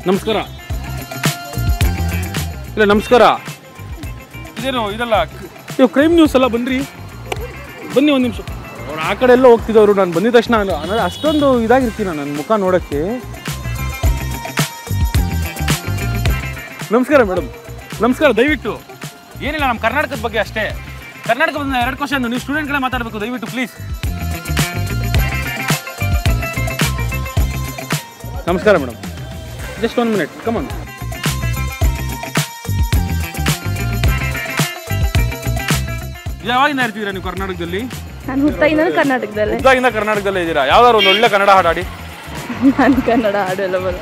ನಮಸ್ಕಾರ ಇಲ್ಲ ನಮಸ್ಕಾರ ಇದೇನು ಇದಲ್ಲ ನೀವು ಕ್ರೈಮ್ ನ್ಯೂಸ್ ಎಲ್ಲ ಬನ್ನಿರಿ ಬನ್ನಿ ಒಂದು ನಿಮಿಷ ಅವ್ರು ಆ ಕಡೆ ಎಲ್ಲ ಹೋಗ್ತಿದ್ದವರು ನಾನು ಬಂದಿದ ತಕ್ಷಣ ನಾನು ಅಷ್ಟೊಂದು ಇದಾಗಿರ್ತೀನ ನನ್ನ ಮುಖ ನೋಡೋಕ್ಕೆ ನಮಸ್ಕಾರ ಮೇಡಮ್ ನಮಸ್ಕಾರ ದಯವಿಟ್ಟು ಏನಿಲ್ಲ ನಮ್ಮ ಕರ್ನಾಟಕದ ಬಗ್ಗೆ ಅಷ್ಟೇ ಕರ್ನಾಟಕ ಬಂದ ಎರಡು ಕ್ವಶನ್ ನೀವು ಸ್ಟೂಡೆಂಟ್ಗಳೇ ಮಾತಾಡಬೇಕು ದಯವಿಟ್ಟು ಪ್ಲೀಸ್ ನಮಸ್ಕಾರ madam just one minute come on ಯಾವಾಗಿಂದ ಇರ್ತಿದ್ದೀರಾ ನೀವು ಕರ್ನಾಟಕದಲ್ಲಿ ನಾನು ಹುಟ್ಟಾಗಿಂದ ಕರ್ನಾಟಕದಲ್ಲೇ ಉದ್ದಾಗಿಂದ ಕರ್ನಾಟಕದಲ್ಲೇ ಇದ್ದೀರಾ ಯಾವ್ದಾದ್ರು ಒಂದು ಒಳ್ಳೆ ಕನ್ನಡ ಹಾಡಾಡಿ ನಾನು ಕನ್ನಡ ಹಾಡೆಲ್ಲ ಬರ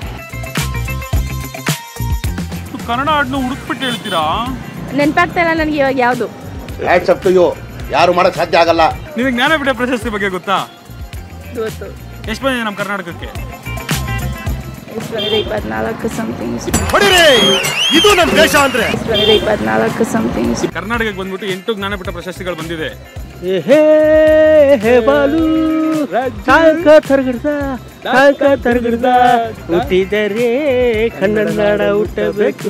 ಕನ್ನಡ ಹಾಡನ್ನು ಹುಡುಕ್ಬಿಟ್ಟು ಹೇಳ್ತೀರಾ ನೆನಪಾಗ್ತಾ ಇಲ್ಲ ನನಗೆ ಇವಾಗ ಯಾವುದು ಹ್ಯಾಂಡ್ಸ್ ಅಪ್ ಟು ಯು ಯಾರು ಮಾಡಕ್ ಸಾಧ್ಯ ಆಗಲ್ಲ ನಿಮಗೆ ಜ್ಞಾನಪೀಠ ಪ್ರಶಸ್ತಿ ಬಗ್ಗೆ ಗೊತ್ತಾ ಇವತ್ತು ಎಷ್ಟು ಬಂದಿದೆ ನಮ್ಮ ಕರ್ನಾಟಕಕ್ಕೆ ಎಷ್ಟು ಬಂದಿದೆ ಇಪ್ಪತ್ನಾಲ್ಕು ಸಮಥಿಂಗ್ ಹೊಡಿರಿ ಇದು ನಮ್ಮ ದೇಶ ಅಂದ್ರೆ ಎಷ್ಟು ಬಂದಿದೆ ಇಪ್ಪತ್ನಾಲ್ಕು ಸಮಥಿಂಗ್ ಕರ್ನಾಟಕಕ್ಕೆ ಬಂದ್ಬಿಟ್ಟು ಎಂಟು ಜ್ಞಾನಪೀಠ ಪ್ರಶಸ್ತಿಗಳು ಬಂದಿದೆ ಹೇ ಹೇ ಬಾಲು ಕಾಕ ತರಗಡ್ದ ಕಾಕ ತರಗಡ್ದ ಹುಟ್ಟಿದರೆ ಕನ್ನಡ ಹುಟ್ಟಬೇಕು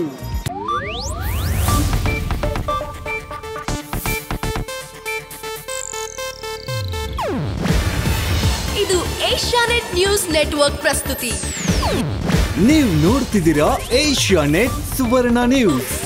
ಇದು ಏಷ್ಯಾನೆಟ್ ನ್ಯೂಸ್ ನೆಟ್ವರ್ಕ್ ಪ್ರಸ್ತುತಿ ನೀವು ನೋಡ್ತಿದ್ದೀರಾ ಏಷ್ಯಾ ನೆಟ್ ಸುವರ್ಣ ನ್ಯೂಸ್